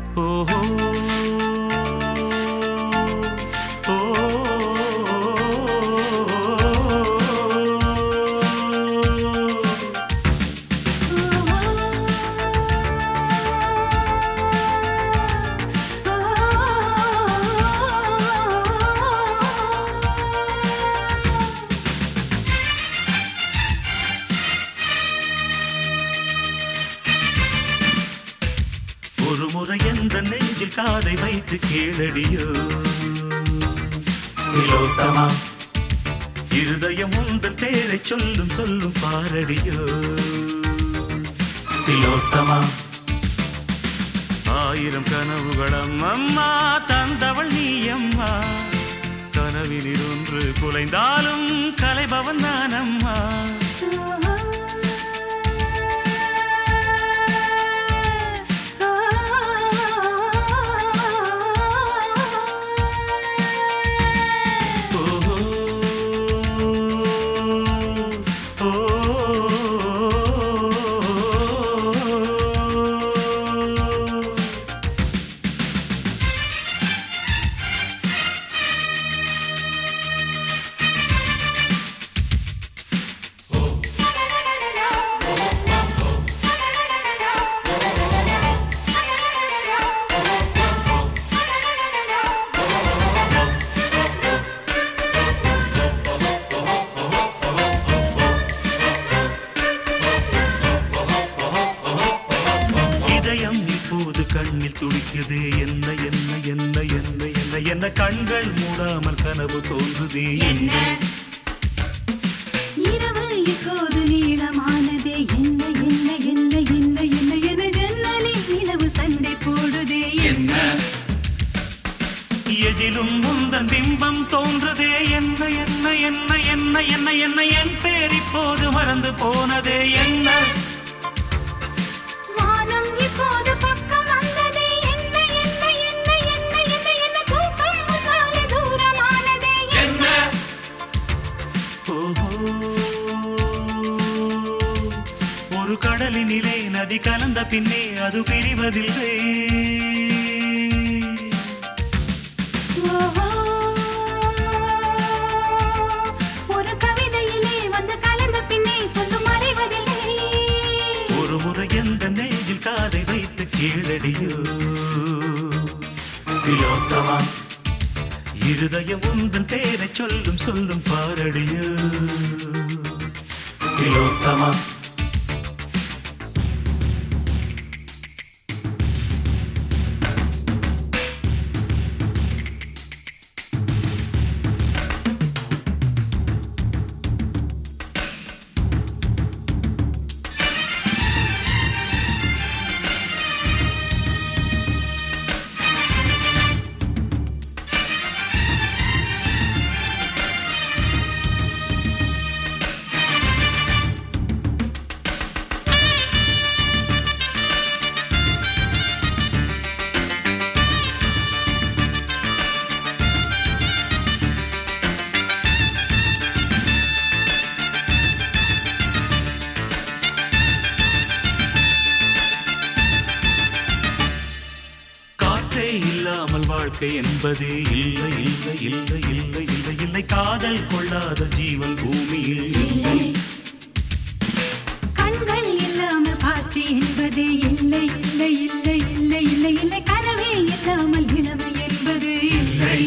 ஓஹோ ஓ ஒரு முறை எந்த நெஞ்சில் காதை வைத்து கேளடியோ திலோத்தமா இருதயம் உந்தன் பேரை சொல்லும் சொல்லும் பாரடியோ திலோத்தமா ஆயிரம் கனவுகளம் அம்மா தந்தவள் நீ அம்மா கனவினில் ஒன்று குலைந்தாலும் கலைபவன் நான் அம்மா ஓஹோ ஓ இதயம் இப்போது கண்ணில் துடிக்குது என்ன என்ன என்ன என்ன என்ன என்ன கண்கள் மூடாமல் கனவு தோன்றுதே என்ன இரவு இப்போது நீளமானதே என்ன என்ன என்ன என்ன என்ன என ஜன்னலில் நிலவு சண்டை போடுதே என்ன எதிலும் முந்தன் பிம்பம் தோன்றுதே என்ன என்ன என்ன என்ன என்ன என்ன என் பேர் இப்போது மறந்து போனதே என்ன வானம் இப்போது பக்கம் வந்ததே என்ன என்ன என்ன என்ன என்ன என்ன தூக்கம் முன்னாலே தூரமானதே என்ன ஓஹோ ஒரு கடலினிலே நதி கலந்த பின்னே அது பிரிவதில்லை ஓஹோ ஒரு கவிதையிலே வந்து கலந்த பின்னே சொல்லும் அறிவதில்லை ஒரு முறை எந்த நெஞ்சில் காதை வைத்து கீழடியோ திலோத்தமா இருதயம் உந்தன் பேரை சொல்லும் சொல்லும் பாரடியோ திலோத்தமா காற்றே இல்லாமல் வாழ்க்கை என்பதே இல்லை இல்லை இல்லை இல்லை இல்லை இல்லை காதல் கொள்ளாத ஜீவன் பூமியில் இல்லை கண்கள் இல்லாமல் காட்சி என்பதே இல்லை இல்லை இல்லை இல்லை இல்லை இல்லை கனவே இல்லாமல் நிலவு என்பது இல்லை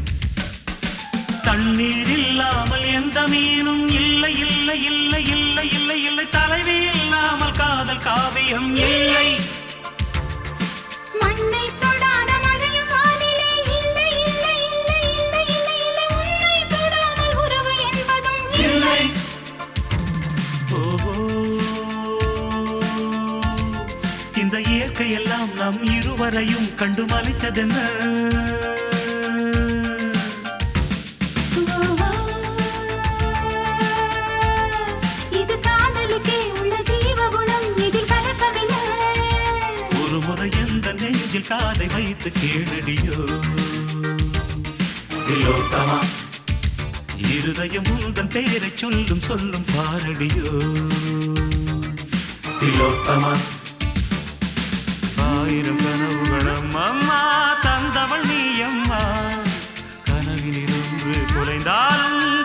தண்ணீர் இல்லாமல் எந்த மீனும் இல்லை இல்லை இல்லை இல்லை இல்லை இல்லை தலைவி இல்லாமல் காதல் காவியம் இல்லை மண்ணை தொடாத மழையும் வானிலே இல்லை இல்லை இல்லை இல்லை இல்லை இல்லை உன்னை தொடாமல் உறவு என்பதும் இல்லை ஓஹோ இந்த இயற்கை எல்லாம் நம் இருவரையும் கண்டு மலித்ததென்ன ஓஹோ. இது காதலுக்கே உள்ள ஜீவகுணம் இதில் கலக்கமில்லை ஒரு முறை எந்த நெஞ்சில் காதை வைத்து கேளடியோ திலோத்தமா இருதயம் உந்தன் பேரை சொல்லும் சொல்லும் பாரடியோ திலோத்தமா ஆயிரம் கனவுகளும் அம்மா தந்தவள் நீ அம்மா கனவினிருந்து குறைந்தாலும்